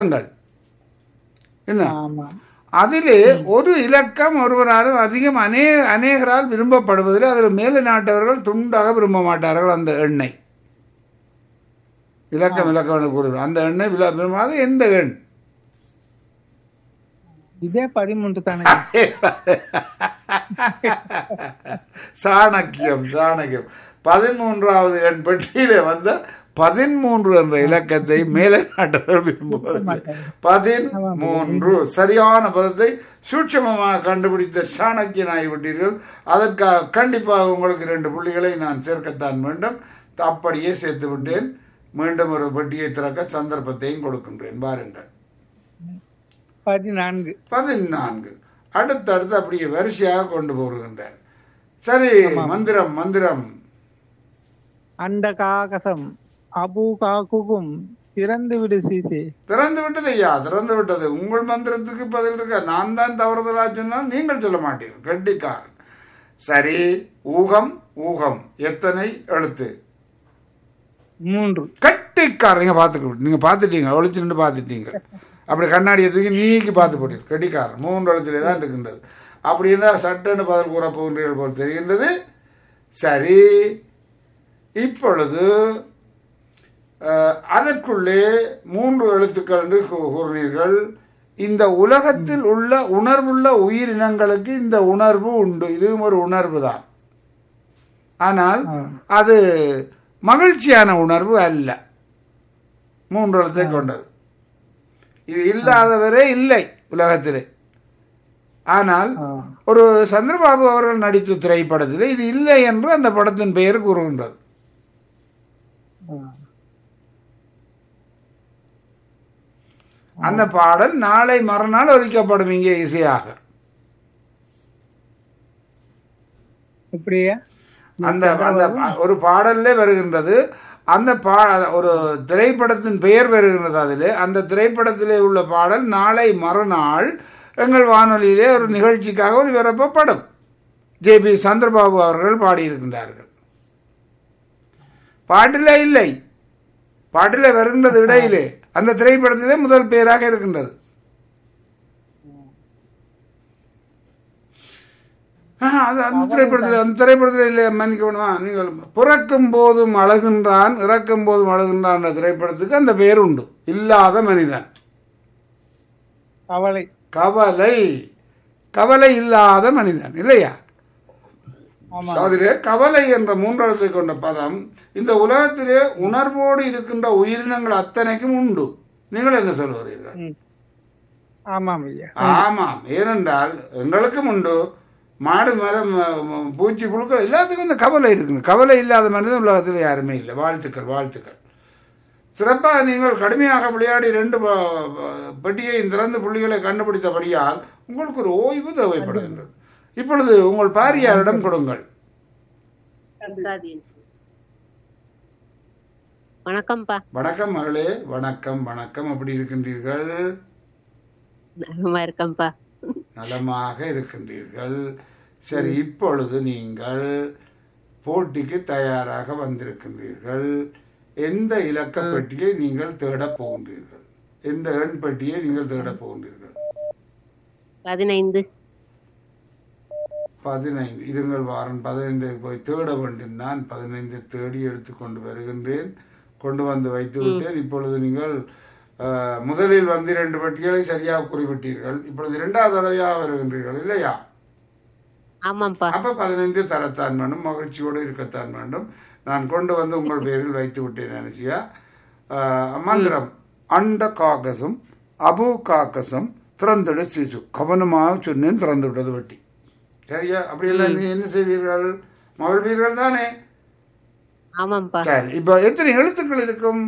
இலக்கங்கள் என்ன ஆமா அதிலே ஒரு இலக்கம் ஒருவராலும் அதிகம் அநே அநேகரால் விரும்பப்படுவதில் அதில் மேல நாட்டவர்கள் துண்டாக விரும்ப மாட்டார்கள் அந்த எண்ணெய் இலக்கம் இலக்கம் என்று கூறுகிறோம் அந்த எண்ணெய் வில- விரும்பாத எந்த எண் இதே பதிமூன்று தானே சாணக்கியம் சாணக்கியம் பதிமூன்றாவது எண் பெட்டியிலே வந்த பதிமூன்று என்ற இலக்கத்தை மேலே நாட்டவர்கள் விரும்புவதில்லை பதிமூன்று சரியான பதத்தை சூட்சமமாக கண்டுபிடித்த சாணக்கியன் விட்டீர்கள் அதற்காக கண்டிப்பாக உங்களுக்கு இரண்டு புள்ளிகளை நான் சேர்க்கத்தான் வேண்டும் அப்படியே சேர்த்து விட்டேன் மீண்டும் ஒரு பெட்டியை திறக்க சந்தர்ப்பத்தையும் கொடுக்கின்றேன் பாருங்கள் பதினான்கு பதினான்கு அடுத்தடுத்து அப்படியே வரிசையாக கொண்டு போகின்றார் சரி மந்திரம் மந்திரம் அண்ட காகசம் அபு காக்குகும் திறந்து விடு சீசி திறந்து விட்டது ஐயா திறந்து விட்டது உங்கள் மந்திரத்துக்கு பதில் இருக்க நான் தான் தவறுதலா சொன்னால் நீங்கள் சொல்ல மாட்டீர்கள் கெட்டிக்காரன் சரி ஊகம் ஊகம் எத்தனை எழுத்து மூன்று கட்டிக்காரன் நீங்க பார்த்துக்க நீங்க பார்த்துட்டீங்க ஒளிச்சு நின்று பார்த்துட்டீங்க அப்படி கண்ணாடியை தூக்கி நீக்கி பார்த்து போட்டீங்க கட்டிக்காரன் மூன்று எழுத்திலே தான் இருக்கின்றது அப்படின்னா சட்டன்னு பதில் கூற போகின்றீர்கள் போல் தெரிகின்றது சரி இப்பொழுது அஹ், அதற்குள்ளே மூன்று எழுத்துக்கள் என்று கூ- கூறினீர்கள் இந்த உலகத்தில் உள்ள உணர்வுள்ள உயிரினங்களுக்கு இந்த உணர்வு உண்டு இதுவும் ஒரு உணர்வு தான் ஆனால் அது மகிழ்ச்சியான உணர்வு அல்ல மூன்று எழுத்தை கொண்டது இது இல்லாதவரே இல்லை உலகத்திலே ஆனால் ஆ. ஒரு சந்திரபாபு அவர்கள் நடித்த திரைப்படத்தில் இது இல்லை என்று அந்த படத்தின் பெயர் கூறுகின்றது ஆ. அந்த பாடல் நாளை மறுநாள் ஒலிக்கப்படும் இங்கே இசையாக இப்படியா அந்த அந்த பா- ஒரு பாடல்ல வருகின்றது அந்த பா ஒரு திரைப்படத்தின் பெயர் வருகின்றது அதிலே அந்த திரைப்படத்திலே உள்ள பாடல் நாளை மறுநாள் எங்கள் வானொலியிலே ஒரு நிகழ்ச்சிக்காக ஒளிபரப்பப்படும் ஜே பி சந்திரபாபு அவர்கள் பாடியிருக்கின்றார்கள் பாட்டிலே இல்லை பாட்டிலே வருகின்றது இடையிலே அந்த திரைப்படத்திலே முதல் பெயராக இருக்கின்றது ஆஹா, அது அந்த திரைப்படத்தில் அந்த திரைப்படத்தில் இல்லை மன்னிக்கணுமா நீங்கள் பிறக்கும் போதும் அழகின்றான் இறக்கும் போதும் அழகின்றான் என்ற திரைப்படத்துக்கு அந்த பெயர் உண்டு இல்லாத மனிதன் கவலை கவலை கவலை இல்லாத மனிதன் இல்லையா ஆமா அதிலே கவலை என்ற மூன்றெழுத்தை கொண்ட பதம் இந்த உலகத்திலே உணர்வோடு இருக்கின்ற உயிரினங்கள் அத்தனைக்கும் உண்டு நீங்கள் என்ன சொல்லுகிறீர்கள் ம். ஆமாம் ஐயா ஆமாம் ஏனென்றால் எங்களுக்கும் உண்டு மாடு மரம் ம- ம- பூச்சி புழுக்கள் எல்லாத்துக்கும் இந்த கவலை இருக்குங்க கவலை இல்லாத மனிதன் உலகத்தில் யாருமே இல்லை வாழ்த்துக்கள் வாழ்த்துக்கள் சிறப்பாக நீங்கள் கடுமையாக விளையாடி ரெண்டு ப- ப- பெட்டியையும் திறந்து புள்ளிகளை கண்டுபிடித்தபடியால் உங்களுக்கு ஒரு ஓய்வு தேவைப்படுகின்றது இப்பொழுது உங்கள் பாரியாரிடம் கொடுங்கள் வணக்கம்ப்பா வணக்கம் மகளே வணக்கம் வணக்கம் எப்படி இருக்கின்றீர்கள் நலமா இருக்கேன்ப்பா நலமாக இருக்கின்றீர்கள் சரி இப்பொழுது நீங்கள் போட்டிக்கு தயாராக வந்திருக்கின்றீர்கள் எந்த இலக்க பெட்டியை நீங்கள் தேடப் போகின்றீர்கள் எந்த எண் பெட்டியை நீங்கள் தேடப் போகின்றீர்கள் பதினைந்து பதினைந்து இருங்கள் வாரன் பதினைந்து போய் தேட வேண்டும் நான் பதினைந்து தேடி எடுத்துக்கொண்டு வருகின்றேன் கொண்டு வந்து வைத்து விட்டேன் இப்பொழுது நீங்கள் அஹ், முதலில் வந்து இரண்டு பெட்டிகளை சரியாக குறிப்பிட்டீர்கள் இப்பொழுது இரண்டாவது தடவையாக வருகின்றீர்கள் இல்லையா ஆமாம்ப்பா அப்ப பதினைந்து தரத்தான் வேண்டும் மகிழ்ச்சியோடு இருக்கத்தான் வேண்டும் நான் கொண்டு வந்து உங்கள் பேரில் வைத்து விட்டேன் நினைச்சியா மந்திரம் அண்ட காக்கசம் அபு காக்கசம் திறந்துடு சிசு கவனமாக சொன்னேன் திறந்து விட்டது வெட்டி சரியா அப்படி இல்லை நீ என்ன செய்வீர்கள் மகிழ்வீர்கள் தானே ஆமாம்ப்பா சரி இப்போ எத்தனை எழுத்துக்கள் இருக்கும்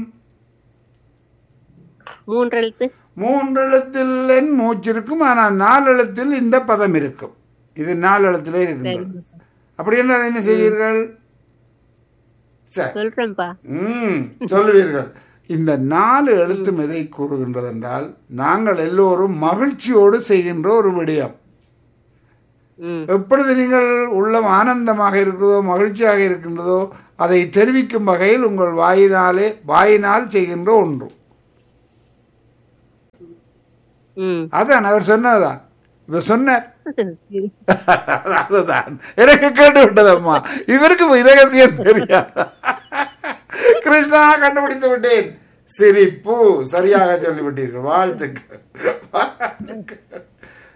மூன்று எழுத்து மூன்று எழுத்தில் என் மூச்சு இருக்கும் ஆனால் நாலு எழுத்தில் இந்த பதம் இருக்கும் இது நாலு எழுத்திலே இருக்கின்றது அப்படி என்றால் என்ன செய்வீர்கள் சரி சொல்றேன்ப்பா ம் சொல்லுவீர்கள் இந்த நாலு எழுத்தும் எதை கூறுகின்றது என்றால் நாங்கள் எல்லோரும் மகிழ்ச்சியோடு செய்கின்ற ஒரு விடயம் ம் எப்பொழுது நீங்கள் உள்ளம் ஆனந்தமாக இருக்கிறதோ மகிழ்ச்சியாக இருக்கின்றதோ அதை தெரிவிக்கும் வகையில் உங்கள் வாயினாலே வாயினால் செய்கின்ற ஒன்று ம் அதான் அவர் சொன்னதுதான் இவர் சொன்னார் அதுதான் எனக்கு கேட்டு விட்டதம்மா இவருக்கு இதகசியம் தெரியாது கிருஷ்ணா கண்டுபிடித்து விட்டேன் சிரிப்பு சரியாக சொல்லிவிட்டீர்கள் வாழ்த்துக்கள் வாழ்த்துக்கள்.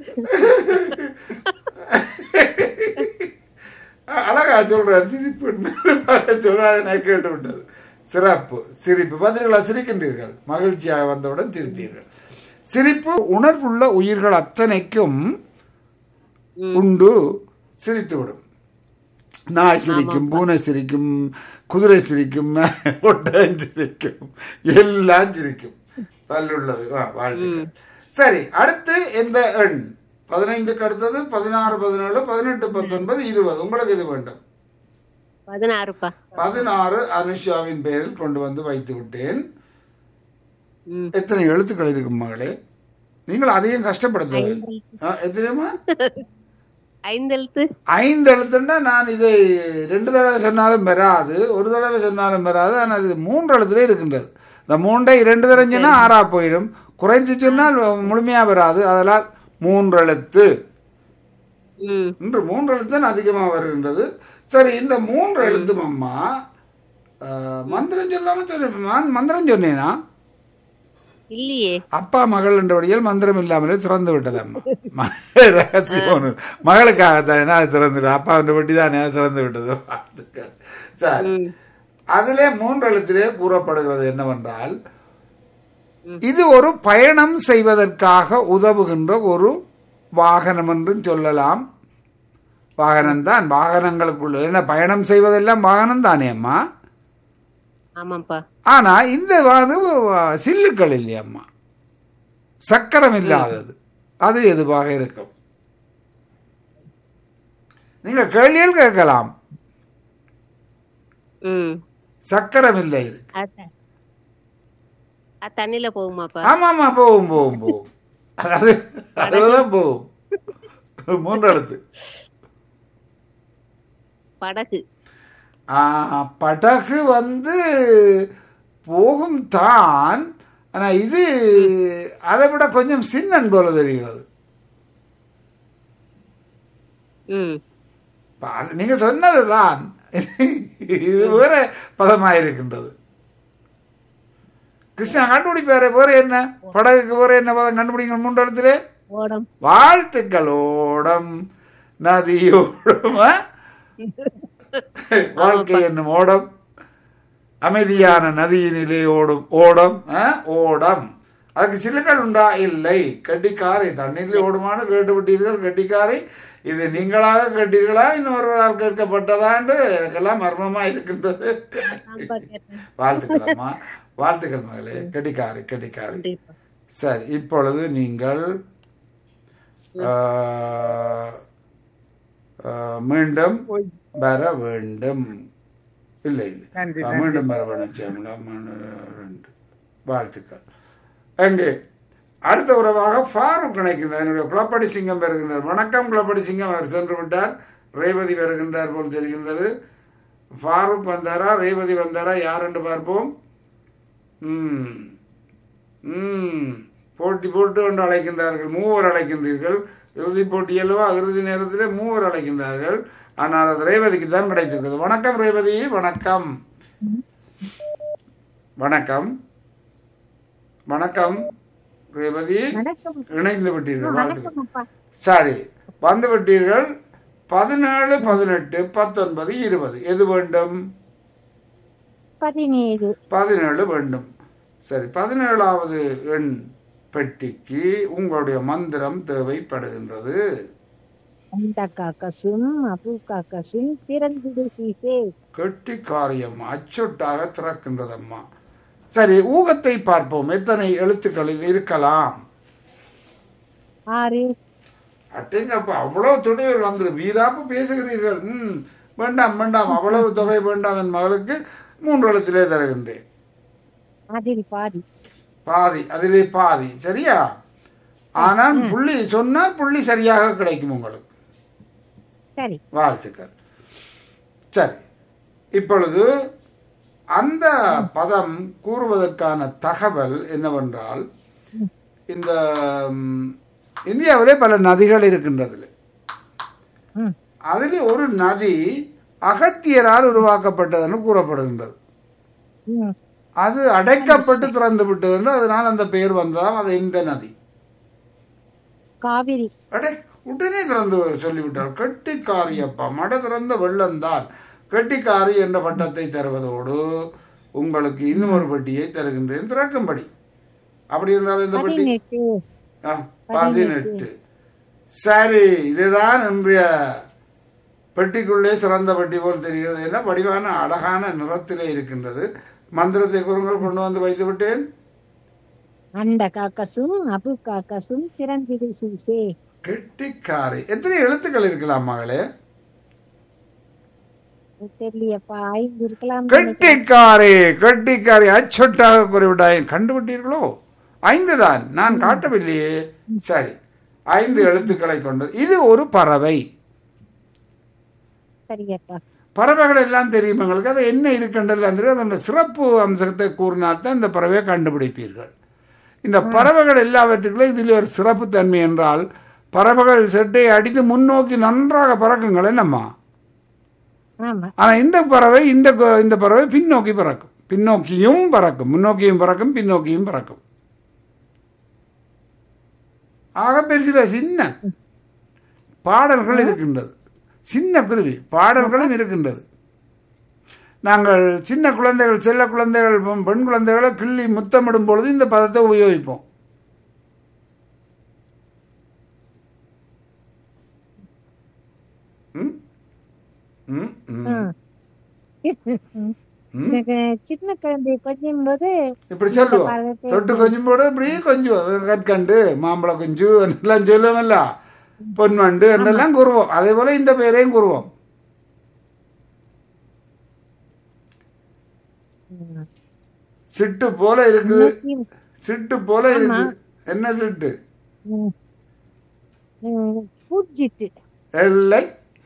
அழகா சொல்றார் சிரிப்பு சொல்றாரு நான் கேட்டு விட்டது சிறப்பு சிரிப்பு பதில்களா சிரிக்கின்றீர்கள் மகிழ்ச்சியாக வந்தவுடன் சிரிப்பீர்கள் சிரிப்பு உணர்வுள்ள உயிர்கள் அத்தனைக்கும் உண்டு சிரித்துவிடும் நாய் சிரிக்கும் பூனை சிரிக்கும் குதிரை சிரிக்கும் ஒட்டகம் சிரிக்கும் எல்லாம் சிரிக்கும் பல்லுள்ளது ஆ, வாழ்த்துக்கள் சரி அடுத்து எந்த எண் பதினைந்துக்கு அடுத்தது பதினாறு பதினேழு பதினெட்டு பத்தொன்பது இருபது உங்களுக்கு இது வேண்டும் பதினாறுப்பா பதினாறு அனுஷாவின் பெயரில் கொண்டு வந்து வைத்து விட்டேன் ம் எத்தனை எழுத்துக்கள் இருக்கும் மகளே நீங்கள் அதையும் கஷ்டப்படுத்த எத்தனையுமா ஐந்தெழுத்து ஐந்து எழுத்துன்னா நான் இதை ரெண்டு தடவை சொன்னாலும் வராது ஒரு தடவை சொன்னாலும் வராது ஆனால் இது மூன்று எழுத்துல இருக்கின்றது இந்த மூன்றை இரண்டு தடவை சொன்னால் ஆறா போயிடும் குறைஞ்சு சொன்னால் முழுமையாக வராது அதனால் மூன்று எழுத்து ம் இன்று மூன்று எழுத்து தான் அதிகமாக வருகின்றது சரி இந்த மூன்று எழுத்தும் அம்மா ஆஹ், மந்திரம் சொல்லாம சொல்ல மந்திரம் சொன்னேனா இல்லையே அப்பா மகள் என்றபடியால் மந்திரம் இல்லாமலே திறந்து விட்டது அம்மா ரகசியம் ஒண்ணு. மகளுக்காகத்தானே அது திறந்து அப்பா என்றபடி தானே அது திறந்து விட்டது வாழ்த்துக்கள். சரி ம் அதிலே மூன்று எழுத்திலே கூறப்படுகிறது என்னவென்றால் இது ஒரு பயணம் செய்வதற்காக உதவுகின்ற ஒரு வாகனம் என்றும் சொல்லலாம் வாகனம்தான் வாகனங்களுக்குள்ள என்ன பயணம் செய்வதெல்லாம் வாகனம் தானே அம்மா ஆமாப்பா ஆனா இந்த வந்து சில்லுக்கள் இல்லையம்மா சக்கரம் இல்லாதது அது எதுவாக இருக்கும் நீங்க கேள்வியில் கேட்கலாம் ம் சக்கரம் இல்லை இது அது அது தண்ணியில போகுமாப்பா ஆமாமா போகும் போகும் போகும் அது அதுலதான் போகும் மூன்று எழுத்து படகு ஆ, படகு வந்து போகும் தான் ஆனா இது அதை விட கொஞ்சம் சின்னன் போல தெரிகிறது ம் இப்ப அது நீங்க சொன்னதுதான் இது வேற பதமாயிருக்கின்றது கிருஷ்ணா கண்டுபிடிப்பாரு வேற என்ன படகுக்கு வேற என்ன பதம் கண்டுபிடிங்க மூன்று இடத்துல ஓடம் வாழ்த்துக்களோடம் நதியோடும் ஆ? வாழ்க்கை என்னும் ஓடம் அமைதியான நதியினிலே ஓடும் ஓடம் ஆ? ஓடம் அதுக்கு சில்லுக்கள் உண்டா இல்லை கெட்டிக்காரை தண்ணீரில் ஓடுமான்னு கேட்டுவிட்டீர்கள் கெட்டிக்காரை இது நீங்களாக கேட்டீர்களா இன்னொருவரால் கேட்கப்பட்டதாண்டு எனக்கெல்லாம் மர்மமா இருக்கின்றது வாழ்த்துக்கள்மா வாழ்த்துக்கள் மகளே கெட்டிக்காரை கெட்டிக்காரை கண்டிப்பா சரி இப்பொழுது நீங்கள் ஆ, ஆ, மீண்டும் வர வேண்டும் இல்லை இல்லை நன்றி, ஆ, மீண்டும் வர வேண்டும் சேமலா ரெண்டு வாழ்த்துக்கள் அங்கே அடுத்த உறவாக ஃபாரூக் நினைக்கின்றார் என்னுடைய குளப்படி சிங்கம் வருகின்றார் வணக்கம் குளப்படி சிங்கம் அவர் சென்று விட்டார் ரேவதி வருகின்றார் போல் தெரிகின்றது ஃபாரூக் வந்தாரா ரேவதி வந்தாரா யார் என்று பார்ப்போம் ம் ம் போட்டி போட்டு கொண்டு அழைக்கின்றார்கள் மூவர் அழைக்கின்றீர்கள் இறுதி போட்டி அல்லவா இறுதி நேரத்தில் மூவர் அழைக்கின்றார்கள் ஆனால் அது ரேவதிக்கு தான் கிடைத்திருக்கிறது வணக்கம் ரேவதி வணக்கம் வணக்கம் வணக்கம் ரேவதி இணைந்து விட்டீர்கள் வாழ்த்துக்கள் சரி வந்து விட்டீர்கள் பதினேழு பதினெட்டு பத்தொன்பது இருபது எது வேண்டும் பதினேழு பதினேழு வேண்டும் சரி பதினேழாவது எண் பெட்டிக்கு உங்களுடைய மந்திரம் தேவைப்படுகின்றது அந்த காக்கசும் அபு காக்கசும் பிறந்தது சீசே கெட்டி காரியம் அச்சொட்டாக திறக்கின்றதம்மா சரி ஊகத்தை பார்ப்போம் எத்தனை எழுத்துக்களில் இருக்கலாம் ஆறு அட்டேங்கப்பா அவ்வளவு துணிவில் வந்து வீராப்பு பேசுகிறீர்கள் ம் வேண்டாம் வேண்டாம் அவ்வளவு தொகை வேண்டாம் என் மகளுக்கு மூன்று எழுத்திலே தருகின்றேன் அதில் பாதி பாதி அதிலே பாதி சரியா ஆனால் புள்ளி சொன்னால் புள்ளி சரியாக கிடைக்கும் உங்களுக்கு சரி வாழ்த்துக்கள் சரி இப்பொழுது அந்த பதம் கூறுவதற்கான தகவல் என்னவென்றால் இந்த ம், இந்தியாவிலே பல நதிகள் இருக்கின்றதுல ம். அதில் ஒரு நதி அகத்தியரால் உருவாக்கப்பட்டதுன்னு கூறப்படுகின்றது ம். அது அடைக்கப்பட்டு திறந்து விட்டது அதனால் அந்த பெயர் வந்ததாம் அது இந்த நதி காவிரி அடே உடனே திறந்து சொல்லிவிட்டாள் கெட்டிக்காரி அப்பா மட திறந்த வெள்ளம்தான் கெட்டிக்காரி என்ற பட்டத்தை தருவதோடு உங்களுக்கு இன்னும் ஒரு பெட்டியை தருகின்றேன் திறக்கும்படி அப்படி என்றால் இந்த பெட்டி பதினெட்டு ஆ, பதினெட்டு சரி இதுதான் இன்றைய பெட்டிக்குள்ளே சிறந்த பெட்டி போல் தெரிகிறது என்ன வடிவான அழகான நிறத்திலே இருக்கின்றது மந்திரத்தை குரங்கள் கொண்டு வந்து வைத்து விட்டேன் அண்ட காக்கசும் அபு காக்கசும் திறந்திடு சீசே கெட்டிக்காரி எத்தனை எழுத்துக்கள் இருக்கலாம் மகளே தெரியலையப்பா ஐந்து இருக்கலாம் கெட்டிக்காரி கெட்டிக்காரி அச்சொட்டாக குறிவிட்டாய் கண்டுவிட்டீர்களோ ஐந்து தான் நான் காட்டவில்லையே சரி ஐந்து எழுத்துக்களை கொண்டது இது ஒரு பறவை சரியப்பா பறவைகள் எல்லாம் தெரியும் எங்களுக்கு அது என்ன இருக்கின்றதுலாம் தெரியும் அதோட சிறப்பு அம்சத்தை கூறினால்தான் இந்த பறவையை கண்டுபிடிப்பீர்கள் இந்த பறவைகள் எல்லாவற்றுக்கும் இதில் ஒரு சிறப்பு தன்மை என்றால் பறவைகள் செட்டை அடித்து முன்னோக்கி நன்றாக பறக்குங்கள் என்னம்மா ஆமா ஆனால் இந்த பறவை இந்த கு- இந்த பறவை பின்னோக்கி பறக்கும் பின்னோக்கியும் பறக்கும் முன்னோக்கியும் பறக்கும் பின்னோக்கியும் பறக்கும் ஆக பெருசில சின்ன பாடல்கள் இருக்கின்றது சின்ன குருவி பாடல்களும் இருக்கின்றது நாங்கள் சின்ன குழந்தைகள் செல்ல குழந்தைகள் பெண் பெண் குழந்தைகளை கிள்ளி முத்தமிடும் பொழுது இந்த பதத்தை உபயோகிப்போம் ம்? ம், ம். ம். சி- ம். எனக்கு சின்ன குழந்தை கொஞ்சம் போது இப்படி சொல்லுவோம் பதத்தை- தொட்டு கொஞ்சம் போட இப்படி கொஞ்சம் கற்கண்டு மாம்பழ குஞ்சு எல்லாம் சொல்லுவோம்ல பொன்வண்டு என்றெல்லாம் கூறுவோம் அதே போல இந்த பேரையும் கூறுவோம் ம். சிட்டு போல இருக்குது ம். சிட்டு போல இருக்கு என்ன சிட்டு ம். ம். பூச்சிட்டு எல்லை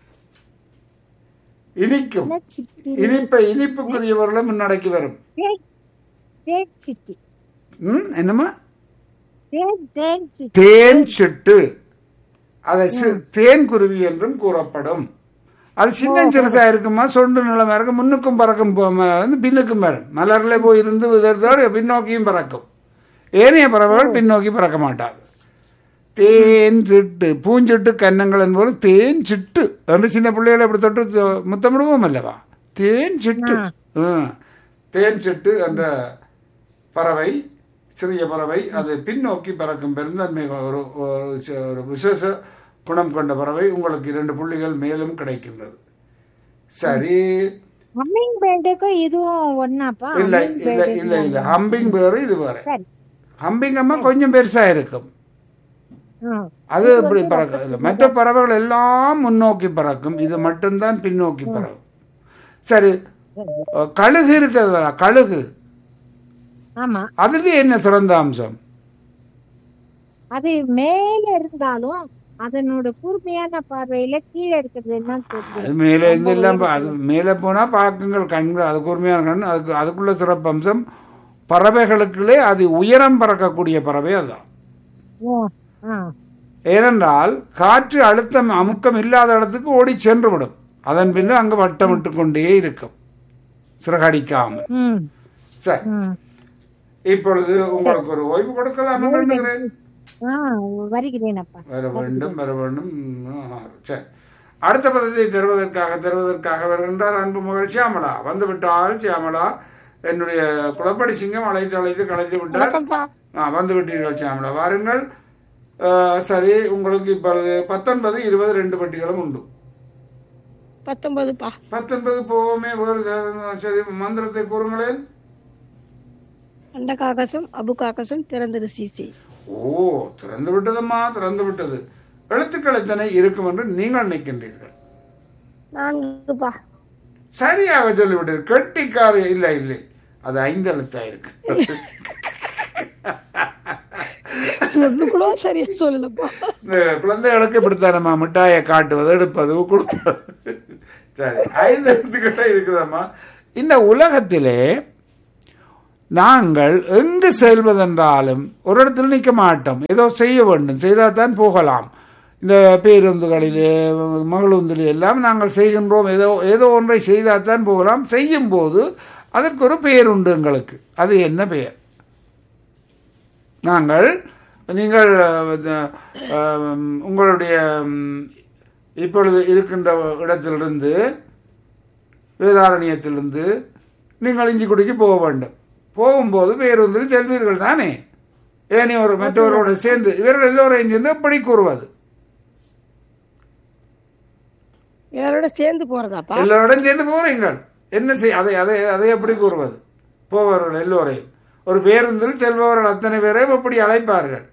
இனிக்கும் என்ன சிட்டு இனிப்பை இனிப்புக்குரியவர்களும் முன்னடக்கி வரும் தேன் தேன் சிட்டு ம் என்னம்மா தேன் தேன் சிட்டு தேன் சிட்டு அதை சி- தேன் குருவி என்றும் கூறப்படும் அது சின்ன சிறுசா இருக்குமா சொண்டு நிலமா இருக்கும் முன்னுக்கும் பறக்கும் போ- ம- வந்து பின்னுக்கும் வரும் மலர்ல போய் இருந்து விதத்தோடு பின்னோக்கியும் பறக்கும் ஏனைய பறவைகள் பின்னோக்கி பறக்க மாட்டாது தேன் சிட்டு பூஞ்சிட்டு கன்னங்கள் என்பது தேன் சிட்டு என்று சின்ன பிள்ளைகளை அப்படி தொட்டு தொ- முத்தமிடுவோம் அல்லவா தேன் சிட்டு ஆ. தேன் சிட்டு என்ற பறவை சிறிய பறவை அது பின்னோக்கி பறக்கும் பெருந்தன்மை ஒரு ஒரு ச- ஒரு விசேஷ குணம் கொண்ட பறவை உங்களுக்கு இரண்டு புள்ளிகள் மேலும் கிடைக்கின்றது சரி ஹம்மிங் பேர்டுக்கும் இதுவும் ஒன்னாப்பா இல்ல humming இல்ல bird இல்ல இல்ல ஹம்பிங் வேறு இது வேறு சரி ஹம்பிங் அம்மா கொஞ்சம் பெருசா இருக்கும் ம். அது இப்படி பறக்கும் இல்ல, மற்ற பறவைகள் எல்லாம் முன்னோக்கி பறக்கும் இது மட்டும்தான் பின்னோக்கி பறக்கும் சரி அஹ், கழுகு இருக்கிறதா கழுகு ஆமா அதுல என்ன சிறந்த அம்சம் அது மேல இருந்தாலும் அதனோட கூர்மையான பார்வையில கீழே இருக்கிறது என்னன்னு தெரியும் அது மேலே இருந்து எல்லாம் பா- அது மேலே போனா பார்க்குங்கள் கண்கள் அது கூர்மையான கண் அதுக்கு அதுக்குள்ள சிறப்பு அம்சம் பறவைகளுக்குள்ளே அது உயரம் பறக்கக்கூடிய பறவை அதுதான் ஓ ஆ ஏனென்றால் காற்று அழுத்தம் அமுக்கம் இல்லாத இடத்துக்கு ஓடி சென்று விடும் அதன் பின்னர் அங்கு வட்டமிட்டு கொண்டே இருக்கும் சிறகடிக்காமல் ம் சரி ம் இப்பொழுது உங்களுக்கு ஒரு ஓய்வு கொடுக்கலாம் என்று எண்ணுகிறேன் ஆ வருகிறேன் அப்பா வர வேண்டும் வர வேண்டும் ம், ஆ, சரி அடுத்த பதத்தை தருவதற்காக தருவதற்காக வருகின்றார் அன்பு மகள் சியாமலா வந்து விட்டால் சியாமலா என்னுடைய குளப்படி சிங்கம் அழைத்து அழைத்து கலைத்து விட்டார் ஆ வந்து விட்டீர்கள் சியாமலா வாருங்கள் ஆ, சரி உங்களுக்கு இப்பொழுது பத்தொன்பது இருபது ரெண்டு பெட்டிகளும் உண்டு பத்தொன்பதுப்பா பத்தொன்பது போவோமே வேறு ஏதாவது சரி மந்திரத்தை கூறுங்களேன் அண்ட காக்கசும் அபு காக்கசும் திறந்தது சீசி ஓ திறந்து விட்டதம்மா திறந்து விட்டது எழுத்துக்கள் எத்தனை இருக்கும் என்று நீங்கள் நினைக்கின்றீர்கள் நான்குப்பா சரியாக சொல்லிவிட்டீர்கள் கெட்டிக்காரி இல்லை இல்லை அது ஐந்து எழுத்தா இருக்கு ஒண்ணு கூட சரியா சொல்லலப்பா இந்த குழந்தைகளுக்கு இப்படித்தானம்மா மிட்டாயை காட்டுவது எடுப்பது கொடுப்பது சரி ஐந்து எழுத்துக்கிட்ட இருக்குதம்மா இந்த உலகத்திலே நாங்கள் எங்கு செல்வதென்றாலும் ஒரு இடத்துல நிற்க மாட்டோம் ஏதோ செய்ய வேண்டும் செய்தால் தான் போகலாம் இந்த பேருந்துகளிலே மகளுந்திலே எல்லாம் நாங்கள் செய்கின்றோம் ஏதோ ஏதோ ஒன்றை செய்தால் தான் போகலாம் செய்யும் போது அதற்கு ஒரு பெயர் உண்டு எங்களுக்கு அது என்ன பெயர் நாங்கள் நீங்கள் அஹ், அஹ், உங்களுடைய ம், இப்பொழுது இருக்கின்ற இடத்திலிருந்து வேதாரண்யத்திலிருந்து நீங்கள் இஞ்சிக்குடிக்கு போக வேண்டும் போகும்போது பேருந்தில் செல்வீர்கள் தானே ஏனி ஒரு மற்றவரோடு சேர்ந்து இவர்கள் எல்லோரையும் சேர்ந்து எப்படி கூறுவது எல்லாரோட சேர்ந்து போறதாப்பா எல்லோருடன் சேர்ந்து போறீங்கள் என்ன செய் அதை அதை அதை எப்படி கூறுவது போபவர்கள் எல்லோரையும் ஒரு பேருந்தில் செல்பவர்கள் அத்தனை பேரையும் எப்படி அழைப்பார்கள்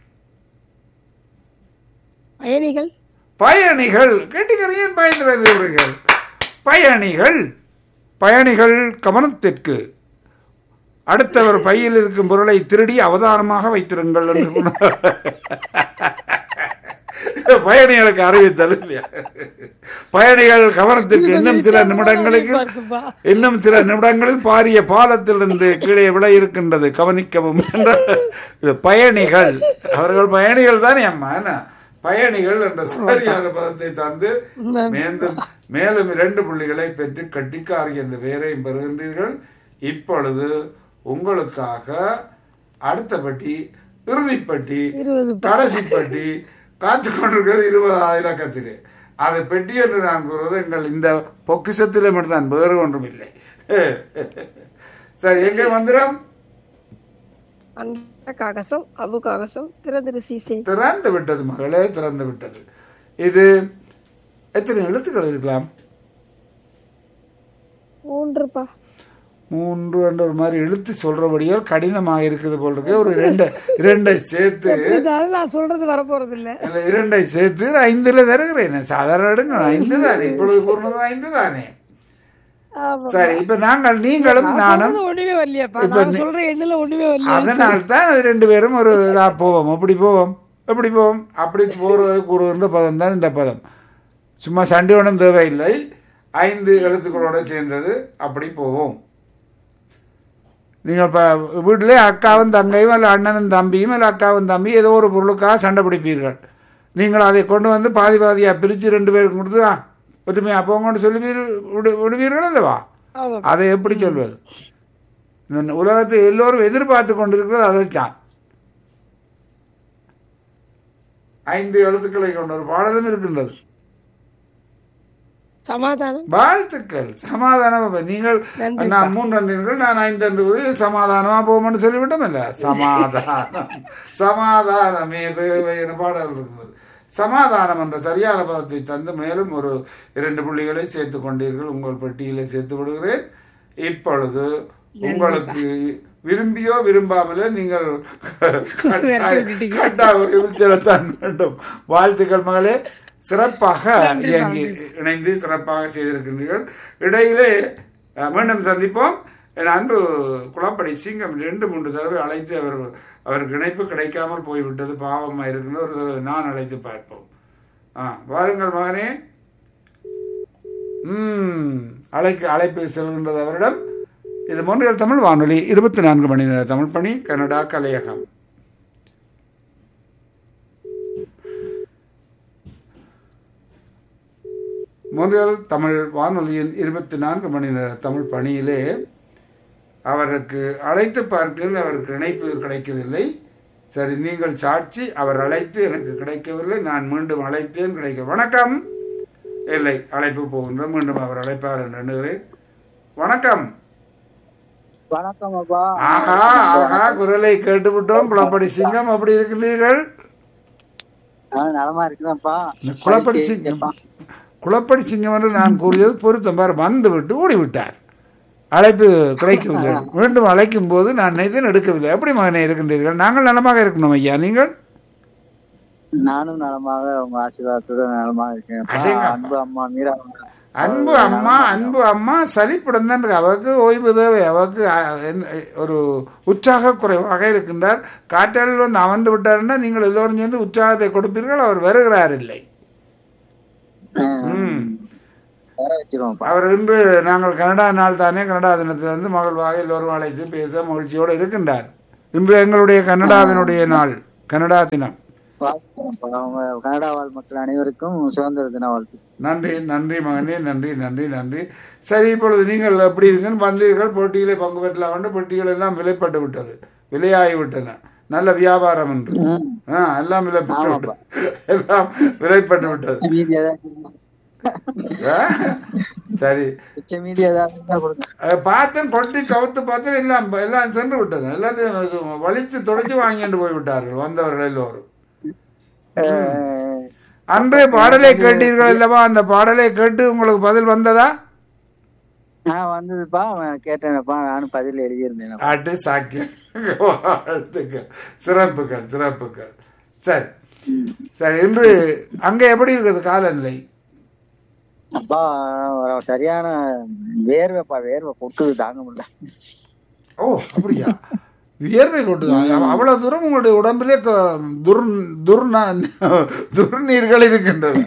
பயணிகள் பயணிகள் கேட்டுக்கிறேன் பயந்து பயந்து விடுங்கள் பயணிகள் பயணிகள் கவனத்திற்கு அடுத்தவர் பையில் இருக்கும் பொருளை திருடி அவதானமாக வைத்திருங்கள் என்று சொன்னார். பயணிகளுக்கு அறிவித்தல் இல்லையா பயணிகள் கவனத்திற்கு இன்னும் சில நிமிடங்களுக்கு இருக்குப்பா. இன்னும் சில நிமிடங்களில் பாரிய பாலத்திலிருந்து கீழே விழ இருக்கின்றது கவனிக்கவும் என்ற இது பயணிகள் அவர்கள் பயணிகள் தானே அம்மா என்ன பயணிகள் என்ற சரியான பதத்தை தந்து மேலும் மேலும் இரண்டு புள்ளிகளை பெற்று கட்டிக்காரி என்ற பெயரையும் பெறுகின்றீர்கள் இப்பொழுது உங்களுக்காக அடுத்த பட்டி இறுதிப்பட்டி இருபது கடைசி பெட்டி காத்து கொண்டிருக்கிறது இருபதாயிரம் இலக்கத்திலே அது பெட்டி என்று நான் கூறுவது எங்கள் இந்த பொக்கிஷத்திலே மட்டும்தான் வேறு ஒன்றும் இல்லை சரி எங்கே மந்திரம் அண்ட காகசம் அபு காகசம் திறந்திரு சீசை திறந்து விட்டது மகளே திறந்து விட்டது இது எத்தனை எழுத்துக்கள் இருக்கலாம் மூன்றுப்பா மூன்று என்ற ஒரு மாதிரி எழுத்து சொல்றபடியால் கடினமாக இருக்குது போல் இருக்கு ஒரு ரெண்டு இரண்டை சேர்த்து இதால நான் சொல்றது வரப்போறது இல்ல இல்ல, இரண்டை சேர்த்து ஐந்துல தருகிறேன் சாதாரண எடுங்க ஐந்து தானே இப்பொழுது கூறினது ஐந்து தானே ஆமா. சரி இப்ப நாங்கள் நீங்களும் நான் நானும் சொல்றது ஒண்ணுமே வரலையாப்பா இப்ப நான் நீ- சொல்ற எண்ணுல ஒண்ணுமே வரலையா அதனால் தான் அது ரெண்டு பேரும் ஒரு இதா போவோம் அப்படி போவோம் எப்படி போவோம் அப்படி போறது கூறுகின்ற பதம் தான் இந்த பதம் சும்மா சண்டை ஒன்றும் தேவையில்லை ஐந்து எழுத்துக்களோட சேர்ந்தது அப்படி போவோம் நீங்கள் இப்போ வீட்டிலே அக்காவும் தங்கையும் இல்லை அண்ணனும் தம்பியும் இல்லை அக்காவும் தம்பி ஏதோ ஒரு பொருளுக்காக சண்டை பிடிப்பீர்கள் நீங்கள் அதை கொண்டு வந்து பாதி பாதியாக பிரித்து ரெண்டு பேருக்கு கொடுத்து "ஆ, ஒற்றுமையா போங்கன்னு சொல்லி விடு- விடுவீர்கள் அல்லவா ஆமா அதை எப்படி சொல்வது இந்த உலகத்தை எல்லோரும் எதிர்பார்த்து கொண்டிருக்கிறது அதைத்தான் ஐந்து எழுத்துக்களை கொண்ட ஒரு பாடலும் இருக்கின்றது சமாதானம் வாழ்த்துக்கள் சமாதானம் அப்ப நீங்கள் நன்றி. நான் மூன்று அன்றீர்கள் நான் ஐந்து அன்று கூறி சமாதானமா போவோம்னு சொல்லிவிட்டோம் இல்ல சமாதானம் சமாதானமே தேவை என பாடல் இருக்கிறது சமாதானம் என்ற சரியான பதத்தை தந்து மேலும் ஒரு இரண்டு புள்ளிகளை சேர்த்து கொண்டீர்கள் உங்கள் பெட்டியிலே சேர்த்து விடுகிறேன் இப்பொழுது உங்களுக்கு விரும்பியோ விரும்பாமலோ நீங்கள் கட்டாய- கட்டாயம் செலுத்தான் வேண்டும் வாழ்த்துக்கள் மகளே சிறப்பாக இயங்கி இணைந்து சிறப்பாக செய்திருக்கின்றீர்கள் இடையிலே அஹ், மீண்டும் சந்திப்போம் என் அன்பு குளப்படி சிங்கம் ரெண்டு மூன்று தடவை அழைத்து அவர் அவருக்கு இணைப்பு கிடைக்காமல் போய்விட்டது பாவமாக இருக்கின்ற ஒரு தடவை நான் அழைத்து பார்ப்போம் ஆ வாருங்கள் மகனே ம் அழைக்கு அழைப்பு செல்கின்றது அவரிடம் இது மொன்றியல் தமிழ் வானொலி இருபத்தி நான்கு மணி நேர தமிழ் பணி கனடா கலையகம் மொன்றியல் தமிழ் வானொலியின் இருபத்தி நான்கு மணி நேர தமிழ் பணியிலே அவருக்கு அழைத்து பார்க்கிறேன் அவருக்கு இணைப்பு கிடைக்கவில்லை சரி நீங்கள் சாட்சி அவர் அழைத்து எனக்கு கிடைக்கவில்லை நான் மீண்டும் அழைத்தேன் கிடைக்க வணக்கம் இல்லை அழைப்பு போகின்ற மீண்டும் அவர் அழைப்பார் என்று எண்ணுகிறேன் வணக்கம் வணக்கம் அப்பா ஆஹா ஆஹா குரலை கேட்டுவிட்டோம் குளப்படி சிங்கம் அப்படி இருக்கின்றீர்கள் நான் நலமா இருக்கிறேன்ப்பா இந்த குளப்படி சிங்கம் குளப்படி சிங்கம் என்று நான் கூறியது பொருத்தம் பார் வந்து விட்டு ஓடிவிட்டார் அழைப்பு கிடைக்கவில்லை மீண்டும் அழைக்கும் போது நான் நினைத்தேன் எடுக்கவில்லை எப்படி மகனே இருக்கின்றீர்கள் நாங்கள் நலமாக இருக்கணும் ஐயா நீங்கள் நானும் நலமாக உங்க ஆசீர்வாதத்தோட நலமாக இருக்கேன் அடேங்கப்பா. அன்பு அம்மா மீரா அன்பு அம்மா அன்பு அம்மா சலிப்புடன் தான் இருக்கு. அவருக்கு ஓய்வு தேவை அவருக்கு அஹ், எந்த- ஒரு உற்சாக குறைவாக இருக்கின்றார் காற்றாலில் வந்து அமர்ந்து விட்டாருன்னா நீங்கள் எல்லோரும் சேர்ந்து உற்சாகத்தை கொடுப்பீர்கள் அவர் வருகிறார் இல்லை ம் வர வச்சிருவோம்ப்பா அவர் இன்று நாங்கள் கனடா நாள் தானே கனடா தினத்திலிருந்து மகிழ்வாக எல்லோரும் அழைத்து பேச மகிழ்ச்சியோடு இருக்கின்றார் இன்று எங்களுடைய கனடாவினுடைய நாள் கனடா தினம் வாழ்த்துக்கிறோம்ப்பா. அவங்க கனடா வாழ் மக்கள் அனைவருக்கும் சுதந்திர தின வாழ்த்து நன்றி நன்றி மகனே நன்றி நன்றி நன்றி சரி இப்பொழுது நீங்கள் எப்படி இருக்குன்னு வந்தீர்கள் போட்டியிலே பங்கு பெற்றலாம் என்று போட்டிகள் எல்லாம் விலைப்பட்டு விட்டது விலையாகி விட்டன நல்ல வியாபாரம் என்று ம். ஆ எல்லாம் விலைப்பட்டு விட்டது எல்லாம் விலைப்பட்டு விட்டது மீதி ஏதாவது ஆ? சரி மிச்ச மீதி ஏதாவது இருந்தா கொடுங்க அதை பார்த்தேன் கொட்டி கவுத்து பார்த்தேன் எல்லாம் எல்லாம் சென்று விட்டது எல்லாத்தையும் வலித்து தொடச்சி வாங்கிட்டு போய் விட்டார்கள் வந்தவர்கள் எல்லோரும் அஹ், அன்றே பாடலை கேட்டீர்கள் அல்லவா அந்த பாடலை கேட்டு உங்களுக்கு பதில் வந்ததா நான் வந்ததுப்பா அவன் கேட்டேனப்பா நானும் பதில் எழுதியிருந்தேன் ஆட்டு சாக்கியம் வாழ்த்துக்கள் சிறப்புகள் சிறப்புகள் சரி சரி இன்று அங்கே எப்படி இருக்குது காலநிலை அப்பா ஒரு சரியான வேர்வைப்பா வேர்வை கொட்டுது தாங்க முடியல ஓ அப்படியா வியர்வை கொட்டுதா அவ- அவ்வளவு தூரம் உங்களுடைய உடம்பிலே க- துர் துர்நா துர்நீர்கள் இருக்கின்றன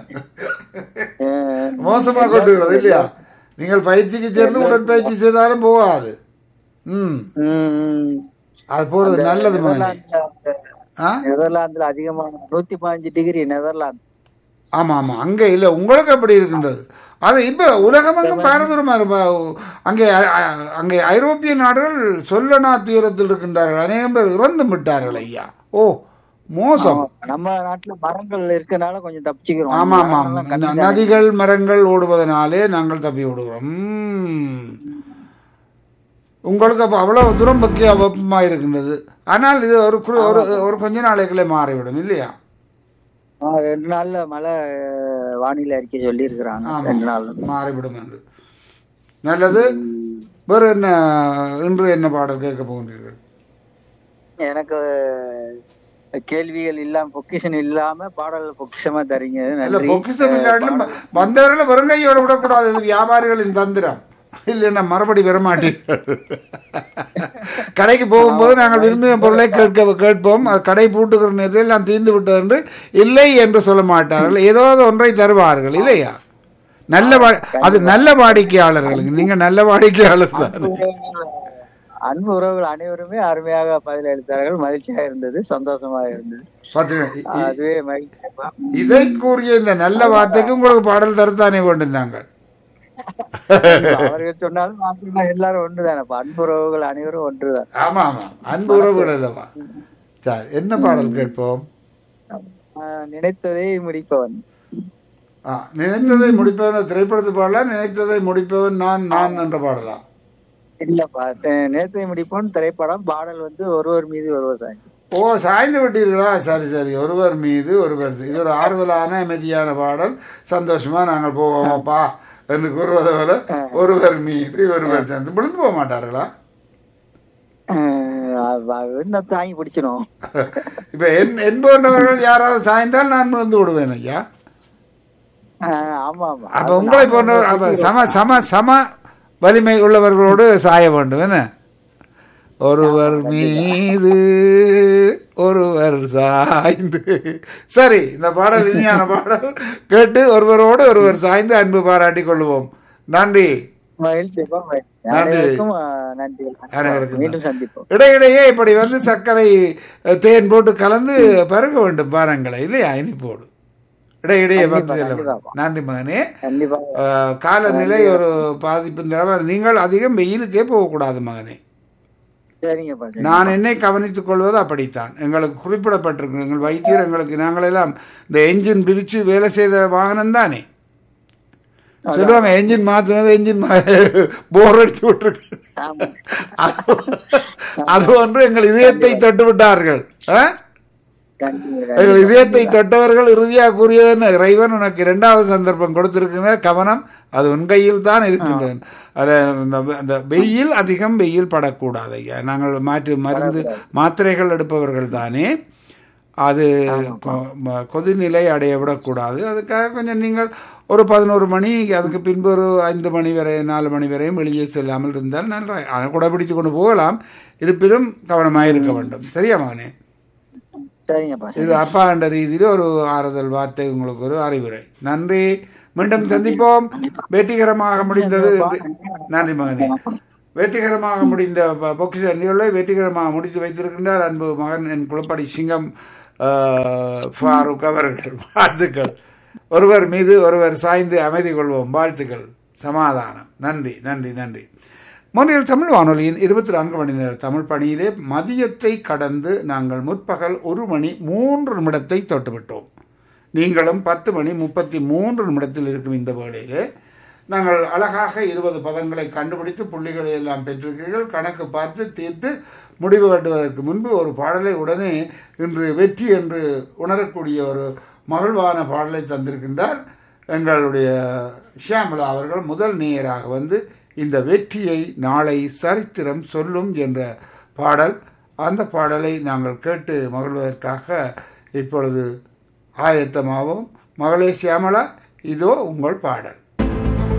அஹ், மோசமா கொட்டுகிறது இல்லையா நீங்கள் பயிற்சிக்கு சென்று உடற்பயிற்சி செய்தாலும் போகாது ம் ம், அது போறது நல்லது மகனே நெதர்லாந்துல ஆ நெதர்லாந்துல அதிகமான நூத்தி பதினஞ்சு டிகிரி நெதர்லாந்து ஆமா ஆமா அங்க இல்ல உங்களுக்கு அப்படி இருக்கின்றது அது இப்ப உலகமெங்கும் பாரதூரமா இருப்பா அங்கே அ- அ- அங்கே ஐரோப்பிய நாடுகள் சொல்லனா துயரத்தில் இருக்கின்றார்கள் அநேகம் பேர் இறந்து விட்டார்கள் ஐயா ஓ மோசம் நம்ம நாட்டுல மரங்கள் இருக்கனால கொஞ்சம் தப்பிச்சுக்கிறோம் ஆமா ஆமா மரங்கள்லாம் கம்மி ந- நதிகள் மரங்கள் ஓடுவதனாலே நாங்கள் தப்பி விடுகிறோம் ம். உங்களுக்கு அப்போ அவ்வளவு தூரம் பக்கிய வெப்பமாக இருக்கின்றது ஆனால் இது ஒரு குறு- ஒரு ஒரு கொஞ்ச நாளைக்குள்ளே மாறிவிடும் இல்லையா ஆ, ரெண்டு நாள்ல மழை அஹ், வானிலை அறிக்கை சொல்லி இருக்கிறாங்க ஆமா. ரெண்டு நாள் மாறிவிடும் என்று நல்லது வேறு என்ன இன்று என்ன பாடல் கேட்க போகின்றீர்கள் எனக்கு கேள்விகள் இல்லாம பொக்கிஷன் இல்லாம பாடல் பொக்கிஷமா தரீங்க இல்ல நன்றி பொக்கிஷம் இல்லாட்டிலும் வந்தவர்களை வெறுங்கையோட விடக்கூடாது இது வியாபாரிகளின் தந்திரம் இல்லைன்னா மறுபடி வரமாட்டீர்கள் கடைக்கு போகும்போது நாங்கள் விரும்பின பொருளை கேட்க கேட்போம் அது கடை பூட்டுகிற நேரத்தில் எல்லாம் தீர்ந்து விட்டது என்று இல்லை என்று சொல்ல மாட்டார்கள் ஏதோ ஒன்றை தருவார்கள் இல்லையா நல்ல வா- அது நல்ல வாடிக்கையாளர்களுக்கு நீங்க நல்ல வாடிக்கையாளர் தான் அன்பு உறவுகள் அனைவருமே அருமையாக பதில் அளித்தார்கள் மகிழ்ச்சியா இருந்தது சந்தோஷமா இருந்தது பார்த்தீங்களா? அதுவே மகிழ்ச்சியா இதை கூறிய இந்த நல்ல வார்த்தைக்கு உங்களுக்கு பாடல் தரத்தானே வேண்டும் நாங்கள் அவர்கள் சொன்னாலும் நான் சொன்னா எல்லாரும் ஒன்றுதானப்பா அன்பு உறவுகள் அனைவரும் ஒன்றுதான் ஆமா ஆமா அன்பு உறவுகள் அல்லவா சரி என்ன பாடல் கேட்போம் ஆஹ் நினைத்ததை முடிப்பவன் ஆ, நினைத்ததை முடிப்பவன் திரைப்படத்து பாடலாம் நினைத்ததை முடிப்பவன் நான் நான் என்ற பாடலாம் இல்லப்பா த- நேத்தை முடிப்பவன் திரைப்படம் பாடல் வந்து ஒருவர் மீது ஒருவர் சாய் ஓ சாய்ந்து விட்டீர்களா சரி சரி ஒருவர் மீது ஒருவர் இது ஒரு ஆறுதலான அமைதியான பாடல் சந்தோஷமா நாங்கள் போவோமாப்பா என்று கூறுவதை போல ஒருவர் மீது ஒருவர் சேர்ந்து விழுந்து போக மாட்டார்களா என்ன தாங்கி பிடிக்கணும் இப்ப என் என் போன்றவர்கள் யாராவது சாய்ந்தால் நான் விழுந்து விடுவேன் ஐயா ஆஹ் ஆமா ஆமா அப்ப உங்களை போன்றவர் அப்ப சம சம சம வலிமை உள்ளவர்களோடு சாய வேண்டும் என்ன ஒருவர் மீது ஒருவர் சாய்ந்து சரி இந்த பாடல் இனியான பாடல் கேட்டு ஒருவரோடு ஒருவர் சாய்ந்து அன்பு பாராட்டிக் கொள்வோம் நன்றி மகிழ்ச்சிப்பா மகிழ்ச்சி. நன்றி. அனைவருக்கும் ஆஹ் நன்றி அனைவருக்கும் மீண்டும் சந்திப்போம் இடையிடையே இப்படி வந்து சர்க்கரை அஹ், தேன் போட்டு கலந்து பருக வேண்டும் பாருங்களை இல்லையா இனிப்போடு இடையிடையே வந்து செல்ல வேண்டும். நன்றி மகனே கண்டிப்பா அஹ், காலநிலை ஒரு பாதிப்பு தர நீங்கள் அதிகம் வெயிலுக்கே போகக்கூடாது மகனே சரிங்கப்பா சரி. நான் என்னை கவனித்துக் கொள்வது அப்படித்தான் எங்களுக்கு குறிப்பிடப்பட்டிருக்கு எங்கள் வைத்தியர் எங்களுக்கு நாங்களெல்லாம் இந்த என்ஜின் பிரித்து வேலை செய்த வாகனம் தானே சொல்லுவாங்க என்ஜின் மாற்றினது என்ஜின் போர் அடிச்சு விட்டுருக்கு ஆமா. அது அது ஒன்று எங்கள் இதயத்தை தொட்டு விட்டார்கள் ஆ? கண்டிப்பா எங்கள் இதயத்தை தொட்டவர்கள் இறுதியாக கூறியது என்ன இறைவன் உனக்கு இரண்டாவது சந்தர்ப்பம் கொடுத்திருக்கிற கவனம் அது உன் கையில் தான் இருக்கின்றது அது அந்த- அந்த வெயில் அதிகம் வெயில் படக்கூடாது ஐயா நாங்கள் மாற்று மருந்து மாத்திரைகள் எடுப்பவர்கள் தானே அது கொ- ம- கொதிநிலை அடைய விடக்கூடாது அதுக்காக கொஞ்சம் நீங்கள் ஒரு பதினோரு மணி அதுக்கு பின்பு ஒரு ஐந்து மணி வரை நாலு மணி வரையும் வெளியே செல்லாமல் இருந்தால் நன்றாக கூட பிடித்து கொண்டு போகலாம் இருப்பினும் கவனமாக இருக்க வேண்டும் சரியா மகனே சரிங்கப்பா இது அப்பா என்ற ரீதியில் ஒரு ஆறுதல் வார்த்தை உங்களுக்கு ஒரு அறிவுரை நன்றி மீண்டும் சந்திப்போம் வெற்றிகரமாக முடிந்தது நன்றி மகனே வெற்றிகரமாக முடிந்த ப- பொக்கிஷ நிகழ்வை வெற்றிகரமாக முடித்து வைத்திருக்கின்றார் அன்பு மகன் என் குளப்படி சிங்கம் ஆஹ், ஃபாரூக் அவர்கள் வாழ்த்துக்கள் ஒருவர் மீது ஒருவர் சாய்ந்து அமைதி கொள்வோம் வாழ்த்துக்கள் சமாதானம் நன்றி நன்றி நன்றி முன்னில் தமிழ் வானொலியின் இருபத்தி நான்கு மணி நேர தமிழ் பணியிலே மதியத்தை கடந்து நாங்கள் முற்பகல் ஒரு மணி மூன்று நிமிடத்தை தொட்டுவிட்டோம் நீங்களும் பத்து மணி முப்பத்தி மூன்று நிமிடத்தில் இருக்கும் இந்த வேளையிலே நாங்கள் அழகாக இருபது பதங்களை கண்டுபிடித்து புள்ளிகளை எல்லாம் பெற்றிருக்கிறீர்கள் கணக்கு பார்த்து தீர்த்து முடிவு கட்டுவதற்கு முன்பு ஒரு பாடலை உடனே இன்று வெற்றி என்று உணரக்கூடிய ஒரு மகிழ்வான பாடலை தந்திருக்கின்றார் எங்களுடைய ஷியாமலா அவர்கள் முதல் நேயராக வந்து இந்த வெற்றியை நாளை சரித்திரம் சொல்லும் என்ற பாடல் அந்த பாடலை நாங்கள் கேட்டு மகிழ்வதற்காக இப்பொழுது ஆயத்தமாவோம் மகளே சியாமலா இதோ உங்கள் பாடல்